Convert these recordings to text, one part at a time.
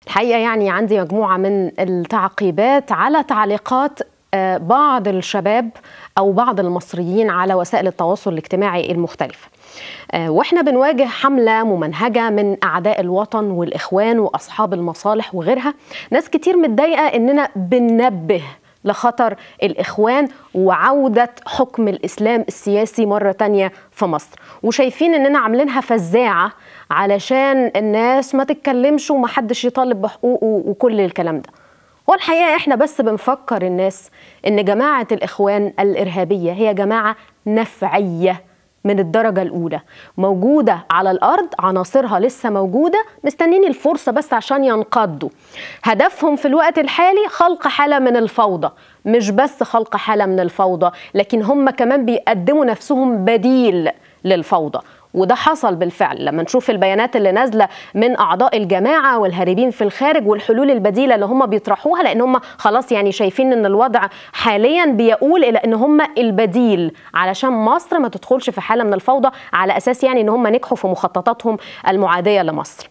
الحقيقه يعني عندي مجموعه من التعقيبات على تعليقات آه، بعض الشباب او بعض المصريين على وسائل التواصل الاجتماعي المختلفه. آه، واحنا بنواجه حمله ممنهجه من اعداء الوطن والاخوان واصحاب المصالح وغيرها، ناس كتير متضايقه اننا بننبه لخطر الإخوان وعودة حكم الإسلام السياسي مرة تانية في مصر وشايفين إننا عاملينها فزاعة علشان الناس ما تتكلمش ومحدش يطالب بحقوقه وكل الكلام ده هو الحقيقة إحنا بس بنفكر الناس إن جماعة الإخوان الإرهابية هي جماعة نفعية من الدرجة الأولى موجودة على الأرض عناصرها لسه موجودة مستنين الفرصة بس عشان ينقضوا هدفهم في الوقت الحالي خلق حالة من الفوضى مش بس خلق حالة من الفوضى لكن هم كمان بيقدموا نفسهم بديل للفوضى وده حصل بالفعل لما نشوف البيانات اللي نازله من اعضاء الجماعه والهاربين في الخارج والحلول البديله اللي هم بيطرحوها لان هم خلاص يعني شايفين ان الوضع حاليا بيقول الى ان هم البديل علشان مصر ما تدخلش في حاله من الفوضى على اساس يعني ان هم نجحوا في مخططاتهم المعاديه لمصر.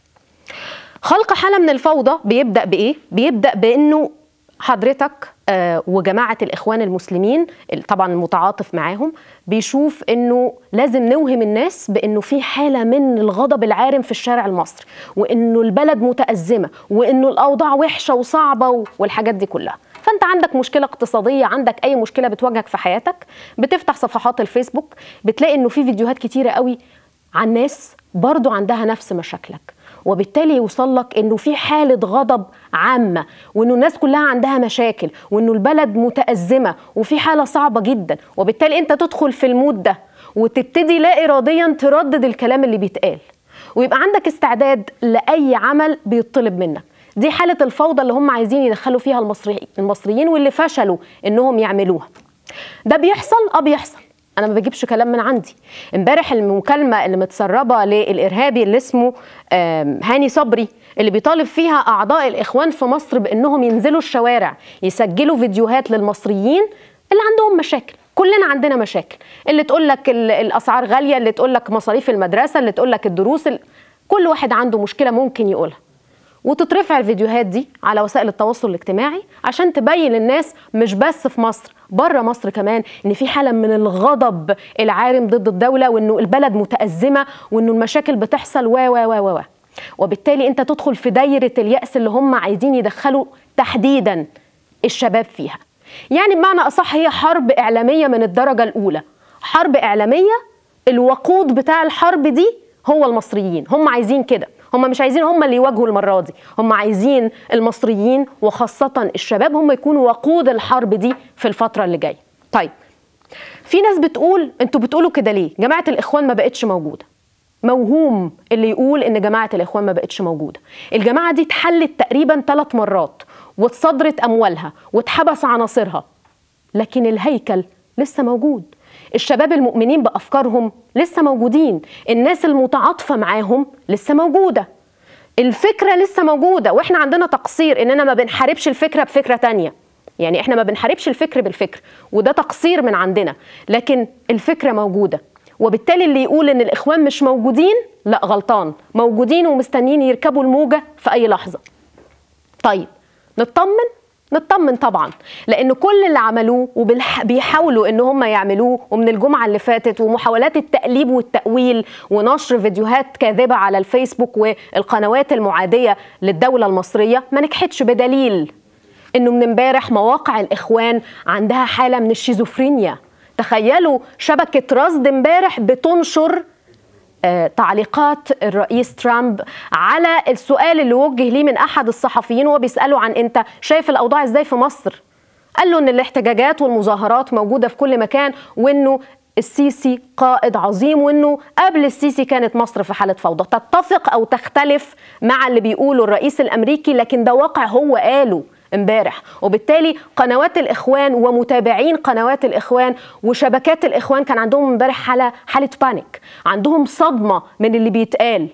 خلق حاله من الفوضى بيبدا بايه؟ بيبدا بانه حضرتك آه، وجماعه الاخوان المسلمين طبعا المتعاطف معاهم بيشوف انه لازم نوهم الناس بانه في حاله من الغضب العارم في الشارع المصري وانه البلد متازمه وانه الاوضاع وحشه وصعبه والحاجات دي كلها فانت عندك مشكله اقتصاديه عندك اي مشكله بتواجهك في حياتك بتفتح صفحات الفيسبوك بتلاقي انه في فيديوهات كتيره قوي عن ناس برضو عندها نفس مشاكلك وبالتالي يوصل لك انه في حاله غضب عامه وانه الناس كلها عندها مشاكل وانه البلد متازمه وفي حاله صعبه جدا وبالتالي انت تدخل في المود ده وتبتدي لا اراديا تردد الكلام اللي بيتقال ويبقى عندك استعداد لاي عمل بيطلب منك دي حاله الفوضى اللي هم عايزين يدخلوا فيها المصريين المصريين واللي فشلوا انهم يعملوها ده بيحصل اه بيحصل انا ما بجيبش كلام من عندي امبارح المكالمه اللي متسربه للارهابي اللي اسمه هاني صبري اللي بيطالب فيها اعضاء الاخوان في مصر بانهم ينزلوا الشوارع يسجلوا فيديوهات للمصريين اللي عندهم مشاكل كلنا عندنا مشاكل اللي تقول لك الاسعار غاليه اللي تقول لك مصاريف المدرسه اللي تقول لك الدروس كل واحد عنده مشكله ممكن يقولها وتترفع الفيديوهات دي على وسائل التواصل الاجتماعي عشان تبين للناس مش بس في مصر بره مصر كمان ان في حاله من الغضب العارم ضد الدوله وانه البلد متازمه وانه المشاكل بتحصل و و و و وبالتالي انت تدخل في دايره الياس اللي هم عايزين يدخلوا تحديدا الشباب فيها يعني بمعنى اصح هي حرب اعلاميه من الدرجه الاولى حرب اعلاميه الوقود بتاع الحرب دي هو المصريين هم عايزين كده هم مش عايزين هم اللي يواجهوا المره دي هم عايزين المصريين وخاصه الشباب هم يكونوا وقود الحرب دي في الفتره اللي جايه طيب في ناس بتقول انتوا بتقولوا كده ليه جماعه الاخوان ما بقتش موجوده موهوم اللي يقول ان جماعه الاخوان ما بقتش موجوده الجماعه دي اتحلت تقريبا ثلاث مرات واتصدرت اموالها واتحبس عناصرها لكن الهيكل لسه موجود الشباب المؤمنين بافكارهم لسه موجودين الناس المتعاطفه معاهم لسه موجوده الفكره لسه موجوده واحنا عندنا تقصير اننا ما بنحاربش الفكره بفكره تانية يعني احنا ما بنحاربش الفكر بالفكر وده تقصير من عندنا لكن الفكره موجوده وبالتالي اللي يقول ان الاخوان مش موجودين لا غلطان موجودين ومستنيين يركبوا الموجه في اي لحظه طيب نطمن نطمن طبعا لان كل اللي عملوه وبيحاولوا ان هم يعملوه ومن الجمعه اللي فاتت ومحاولات التقليب والتاويل ونشر فيديوهات كاذبه على الفيسبوك والقنوات المعاديه للدوله المصريه ما نجحتش بدليل انه من امبارح مواقع الاخوان عندها حاله من الشيزوفرينيا تخيلوا شبكه رصد امبارح بتنشر آه، تعليقات الرئيس ترامب على السؤال اللي وجه ليه من احد الصحفيين وهو بيساله عن انت شايف الاوضاع ازاي في مصر قال له ان الاحتجاجات والمظاهرات موجوده في كل مكان وانه السيسي قائد عظيم وانه قبل السيسي كانت مصر في حاله فوضى تتفق او تختلف مع اللي بيقوله الرئيس الامريكي لكن ده واقع هو قاله امبارح وبالتالي قنوات الاخوان ومتابعين قنوات الاخوان وشبكات الاخوان كان عندهم امبارح حاله حاله بانيك عندهم صدمه من اللي بيتقال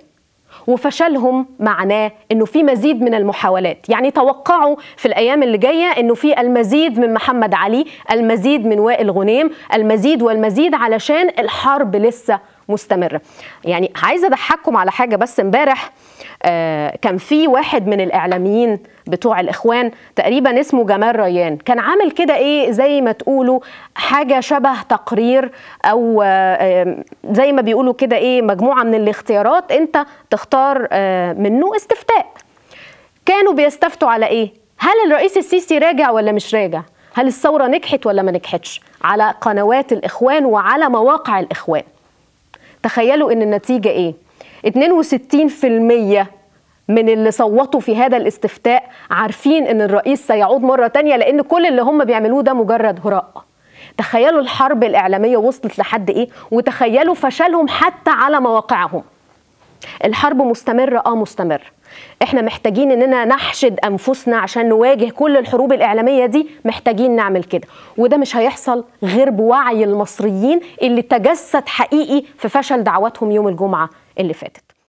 وفشلهم معناه انه في مزيد من المحاولات يعني توقعوا في الايام اللي جايه انه في المزيد من محمد علي المزيد من وائل غنيم المزيد والمزيد علشان الحرب لسه مستمره يعني عايزه اضحككم على حاجه بس امبارح آه كان في واحد من الاعلاميين بتوع الاخوان تقريبا اسمه جمال ريان كان عامل كده ايه زي ما تقولوا حاجه شبه تقرير او آه زي ما بيقولوا كده ايه مجموعه من الاختيارات انت تختار آه منه استفتاء كانوا بيستفتوا على ايه هل الرئيس السيسي راجع ولا مش راجع هل الثوره نجحت ولا ما نجحتش على قنوات الاخوان وعلى مواقع الاخوان تخيلوا ان النتيجه ايه 62% من اللي صوتوا في هذا الاستفتاء عارفين ان الرئيس سيعود مره تانية لان كل اللي هم بيعملوه ده مجرد هراء تخيلوا الحرب الاعلاميه وصلت لحد ايه وتخيلوا فشلهم حتى على مواقعهم الحرب مستمره اه مستمره احنا محتاجين اننا نحشد انفسنا عشان نواجه كل الحروب الاعلاميه دي محتاجين نعمل كده وده مش هيحصل غير بوعي المصريين اللي تجسد حقيقي في فشل دعواتهم يوم الجمعه اللي فاتت